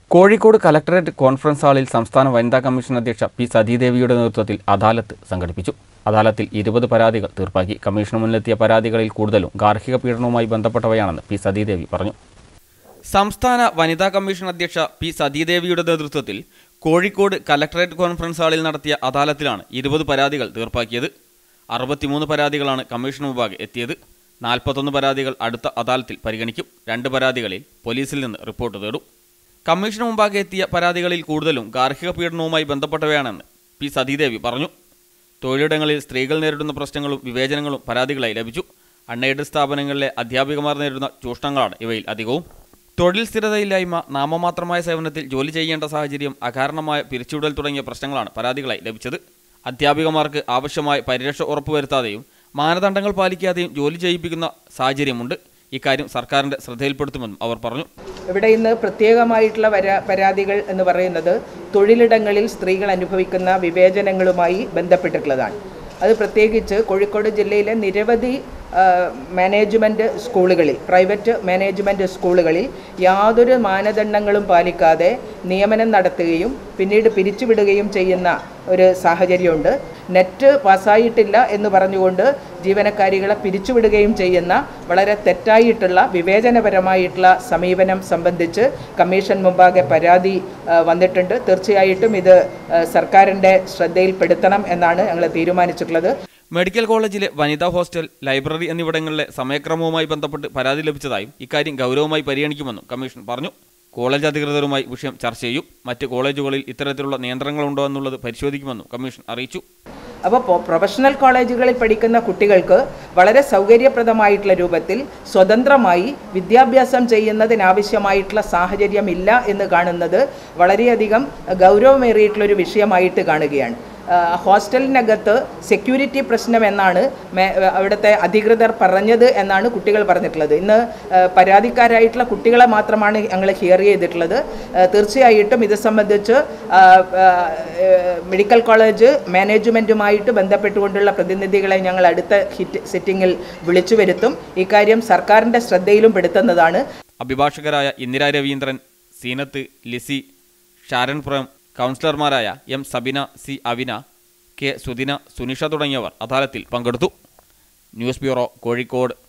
Kozhikode collectorate conference ഹാളിൽ സംസ്ഥാന വനിതാ കമ്മീഷൻ അധ്യക്ഷ പി സതീദേവിയുടെ നേതൃത്വത്തിൽ അദാലത്ത് സംഘടിപ്പിച്ചു അദാലത്തിൽ ഇരുപത് പരാതികൾ തീർപ്പാക്കി കമ്മീഷന് മുന്നിലെത്തിയ പരാതികളിൽ കൂടുതലും ഗാർഹിക പീഡനവുമായി ബന്ധപ്പെട്ടവയാണെന്ന് പി സതീദേവി പറഞ്ഞു സംസ്ഥാന വനിതാ കമ്മീഷൻ അധ്യക്ഷ പി സതീദേവിയുടെ നേതൃത്വത്തിൽ കോഴിക്കോട് കലക്ടറേറ്റ് കോൺഫറൻസ് ഹാളിൽ നടത്തിയ അദാലത്തിലാണ് ഇരുപത് പരാതികൾ തീർപ്പാക്കിയത് അറുപത്തിമൂന്ന് പരാതികളാണ് കമ്മീഷന് മുമ്പാകെ എത്തിയത് നാൽപ്പത്തൊന്ന് പരാതികൾ അടുത്ത അദാലത്തിൽ പരിഗണിക്കും രണ്ട് പരാതികളിൽ പോലീസിൽ നിന്ന് റിപ്പോർട്ട് തേടും കമ്മീഷന് മുമ്പാകെ എത്തിയ പരാതികളിൽ കൂടുതലും ഗാർഹിക പീഡനവുമായി ബന്ധപ്പെട്ടവയാണെന്ന് പി സതീദേവി പറഞ്ഞു തൊഴിലിടങ്ങളിൽ സ്ത്രീകൾ നേരിടുന്ന പ്രശ്നങ്ങളും വിവേചനങ്ങളും പരാതികളായി ലഭിച്ചു അൺഎയ്ഡഡ് സ്ഥാപനങ്ങളിലെ അധ്യാപികമാർ നേരിടുന്ന ചൂഷണങ്ങളാണ് ഇവയിൽ അധികവും തൊഴിൽ സ്ഥിരതയില്ലായ്മ നാമമാത്രമായ സേവനത്തിൽ ജോലി ചെയ്യേണ്ട സാഹചര്യം അകാരണമായ പിരിച്ചുവിടൽ തുടങ്ങിയ പ്രശ്നങ്ങളാണ് പരാതികളായി ലഭിച്ചത് അധ്യാപികമാർക്ക് ആവശ്യമായ പരിരക്ഷ ഉറപ്പുവരുത്താതെയും മാനദണ്ഡങ്ങൾ പാലിക്കാതെയും ജോലി ചെയ്യിപ്പിക്കുന്ന സാഹചര്യമുണ്ട് ഇക്കാര്യം സർക്കാരിന്റെ ശ്രദ്ധയിൽപ്പെടുത്തുമെന്നും അവർ പറഞ്ഞു ഇവിടെ ഇന്ന് പ്രത്യേകമായിട്ടുള്ള വരാ പരാതികൾ എന്ന് പറയുന്നത് തൊഴിലിടങ്ങളിൽ സ്ത്രീകൾ അനുഭവിക്കുന്ന വിവേചനങ്ങളുമായി ബന്ധപ്പെട്ടിട്ടുള്ളതാണ് അത് പ്രത്യേകിച്ച് കോഴിക്കോട് ജില്ലയിലെ നിരവധി ആ, മാനേജ്മെൻറ്റ് സ്കൂളുകളിൽ പ്രൈവറ്റ് മാനേജ്മെൻറ്റ് സ്കൂളുകളിൽ യാതൊരു മാനദണ്ഡങ്ങളും പാലിക്കാതെ നിയമനം നടത്തുകയും പിന്നീട് പിരിച്ചുവിടുകയും ചെയ്യുന്ന ഒരു സാഹചര്യമുണ്ട് നെറ്റ് പാസ്സായിട്ടില്ല എന്ന് പറഞ്ഞുകൊണ്ട് ജീവനക്കാരികളെ പിരിച്ചുവിടുകയും ചെയ്യുന്ന വളരെ തെറ്റായിട്ടുള്ള വിവേചനപരമായിട്ടുള്ള സമീപനം സംബന്ധിച്ച് കമ്മീഷൻ മുമ്പാകെ പരാതി ആ, വന്നിട്ടുണ്ട് തീർച്ചയായിട്ടും ഇത് ആ, സർക്കാരിൻ്റെ ശ്രദ്ധയിൽപ്പെടുത്തണം എന്നാണ് ഞങ്ങൾ തീരുമാനിച്ചിട്ടുള്ളത് മെഡിക്കൽ കോളേജിലെ വനിതാ ഹോസ്റ്റൽ ലൈബ്രറി എന്നിവിടങ്ങളിലെ സമയക്രമവുമായി ബന്ധപ്പെട്ട് പരാതി ലഭിച്ചതായും ഇക്കാര്യം ഗൗരവമായി പരിഗണിക്കുമെന്നും കമ്മീഷൻ പറഞ്ഞു കോളേജ് അധികൃതരുമായി വിഷയം ചർച്ച ചെയ്യും മറ്റ് കോളേജുകളിൽ ഇത്തരത്തിലുള്ള നിയന്ത്രണങ്ങളുണ്ടോ എന്നുള്ളത് പരിശോധിക്കുമെന്നും കമ്മീഷൻ അറിയിച്ചു അപ്പോൾ പൊ- പ്രൊഫഷണൽ കോളേജുകളിൽ പഠിക്കുന്ന കുട്ടികൾക്ക് വളരെ സൗകര്യപ്രദമായിട്ടുള്ള രൂപത്തിൽ സ്വതന്ത്രമായി വിദ്യാഭ്യാസം ചെയ്യുന്നതിനാവശ്യമായിട്ടുള്ള സാഹചര്യമില്ല എന്ന് കാണുന്നത് വളരെയധികം ഗൗരവമേറിയിട്ടുള്ളൊരു വിഷയമായിട്ട് കാണുകയാണ് ആ, ഹോസ്റ്റലിനകത്ത് സെക്യൂരിറ്റി പ്രശ്നം എന്നാണ് മേ- അവിടുത്തെ അധികൃതർ പറഞ്ഞത് എന്നാണ് കുട്ടികൾ പറഞ്ഞിട്ടുള്ളത് ഇന്ന് ആ, പരാതിക്കാരായിട്ടുള്ള കുട്ടികളെ മാത്രമാണ് ഞങ്ങൾ ഹിയർ ചെയ്തിട്ടുള്ളത് ആ, തീർച്ചയായിട്ടും ഇത് സംബന്ധിച്ച് ആ, ആ, ഏ, മെഡിക്കൽ കോളേജ് മാനേജ്മെൻറ്റുമായിട്ട് ബന്ധപ്പെട്ടുകൊണ്ടുള്ള പ്രതിനിധികളെ ഞങ്ങൾ അടുത്ത ഹിറ്റ് സിറ്റിങ്ങിൽ വിളിച്ചു വരുത്തും ഇക്കാര്യം സർക്കാരിൻ്റെ ശ്രദ്ധയിലും പെടുത്തുന്നതാണ് അഭിഭാഷകരായ ഇന്ദിര രവീന്ദ്രൻ സീനത്ത് ലിസി ഷാരൺ പ്രേം കൗൺസിലർമാരായ M Sabina C Avina K Sudina Sunisha തുടങ്ങിയവർ അദാലത്തിൽ പങ്കെടുത്തു ന്യൂസ് ബ്യൂറോ കോഴിക്കോട്